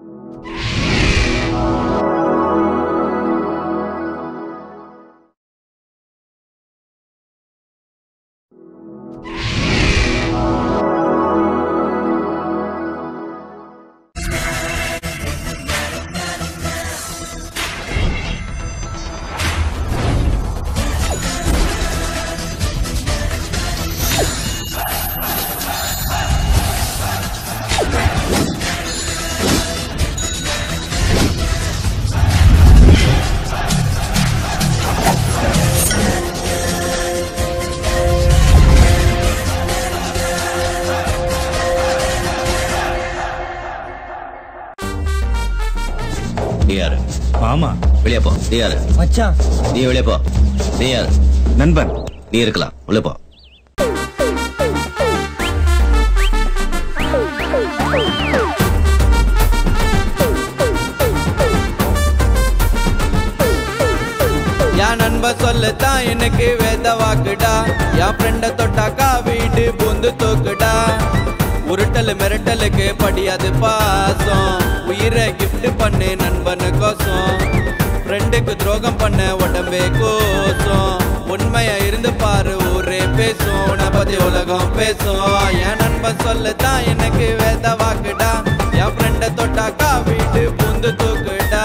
நீ யாரு ஆமா வெளியே போ நீ யாரு மச்சான் நீ வெளியே போ நீ யாரு நண்பன் நீ இருக்கலாம் உள்ள போ என் நண்ப சொல்லத்தான் எனக்கு வேத வாக்குடா என் ஃப்ரெண்ட தொட்டாக்கா வீடு பூந்து தூக்குடா உருட்டல் மிரட்டலுக்கு படியாது பாசம் உயிரை கிஃப்ட் பண்ணு நண்பனு கோசம் ஃப்ரெண்டுக்கு துரோகம் பண்ண உடம்பே கோசம் உண்மையா இருந்து பாரு ஊரே பேசும் உன்னை பத்தி உலகம் பேசும் என் நண்பன் சொல்லத்தான் எனக்கு வேத வாக்குடா என் ஃப்ரெண்ட தொட்டாக்கா வீடு பூந்து தூக்குடா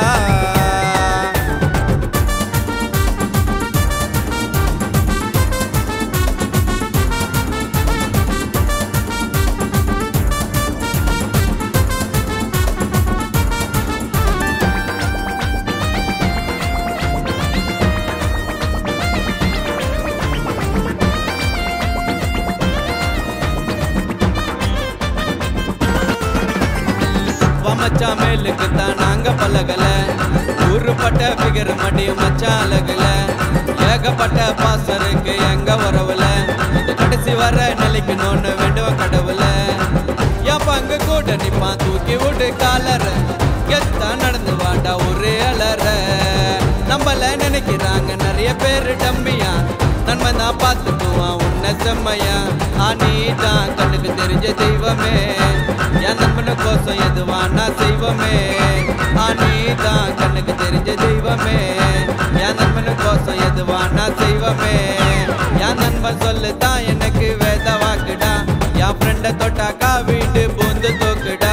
மச்சான் மேலுக்கு தான் நாங்க பழகல ஊருப்பட்ட பிகர் மடியும் மச்சான் அழகுல ஏகப்பட்ட பாசம் இருக்கு எங்க உறவுல இது கடைசி வர நிலைக்கணும்னு வேண்டுவ கடவுள என் பங்கு கூட நிப்பான் தூக்கி விடு காலற எத்தா நடந்து வாடா ஒரே அலற நம்மள நினைக்கிறாங்க நிறைய பேரு டம்பியா நன்மன் தான் பார்த்துக்குவான் உன்னை செம்மையா ஆனி தான் கண்ணுக்கு தெரிஞ்ச தெய்வமே என் நண்பனு கோசம் எதுவானா செய்வோமே ஆனி தான் கண்ணுக்கு தெரிஞ்ச தெய்வமே என் நண்பனு கோசம் எதுவானா செய்வோமே என் நண்பன் சொல்லு தான் எனக்கு வேத வாக்குடா என் ஃப்ரெண்ட தொட்டாக்கா வீட்டு பூந்து தூக்குடா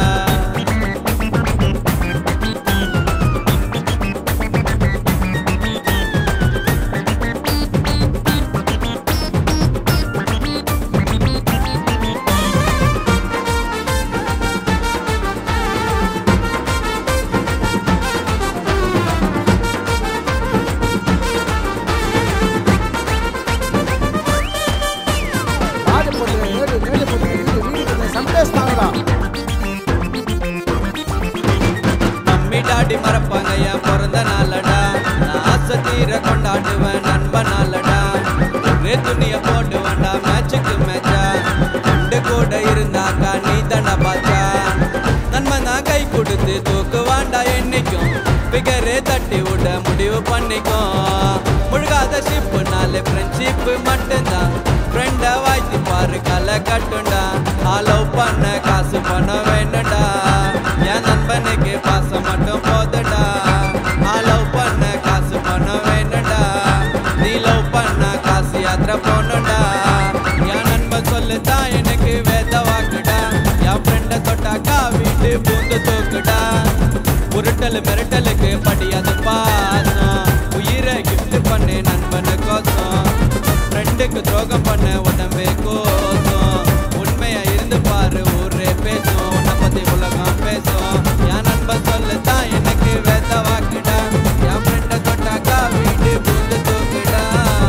ஆடு போட்டு ஏடு மேடு போட்டு வீடு வீடு சம்பேஸ் தாங்கடா மம்மி டாடி மறப்பாங்க என் பிறந்த நாளடா நான் ஆசை தீர கொண்டாடுவேன் நண்பனாலடா ஒரே துணிய போட்டு வேண்டா மேட்சுக்கு மேட்சா ரெண்டு கூட இருந்தாக்கா நீ தண்டா பாச்சா நண்பன் தான் கை கொடுத்து தூக்கு வாண்டா என்னைக்கும் பிகரே தட்டி விட முடிவு பண்ணிக்கும் முழுகாத ஷிப்பு நாலு ஃப்ரெண்ட்ஷிப் மட்டும்தான் ஃப்ரெண்ட வாய்த்து பாரு கலை கட்டுண்டா ஆலோவ் பண்ண காசு பணம் வேணும்டா என் நண்பனுக்கு பாசம் மட்டும் போதுடா ஆலோவ் பண்ண காசு பணம் வேணும்டா நீ லவ் பண்ண காசு யாத்திரை போகணும்டா என் நண்பன் சொல்லுதான் எனக்கு வேத வாக்குடா என் ஃப்ரெண்ட தொட்டாக்கா வீட்டு பூந்து தூக்குடா உருட்டல் மிரட்டலுக்கு படியாது பாசம் உயிரை கிஃப்ட் பண்ணு நண்பனு கோசம் ஃப்ரெண்டுக்கு துரோகம் பண்ண உடம்பே கோசம் உண்மையா இருந்து பாரு ஊரே பேசும் உன்னை பத்தி உலகம் பேசும் என் நண்பன் சொல்லு தான் எனக்கு வேத வாக்குடா என் ஃப்ரெண்ட தொட்டாக்கா வீட்டு பூந்து தூக்குடா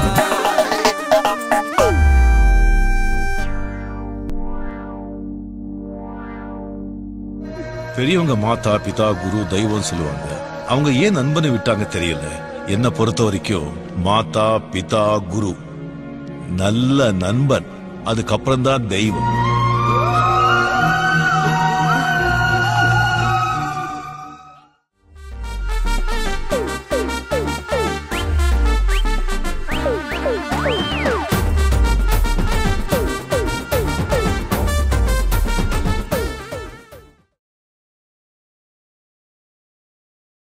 பெரியவங்க மாதா பிதா குரு தெய்வம் சொல்லுவாங்க அவங்க ஏன் நண்பனை விட்டாங்க தெரியல என்ன பொறுத்த வரைக்கும் மாதா பிதா குரு நல்ல நண்பன் அதுக்கப்புறம் தான் தெய்வம்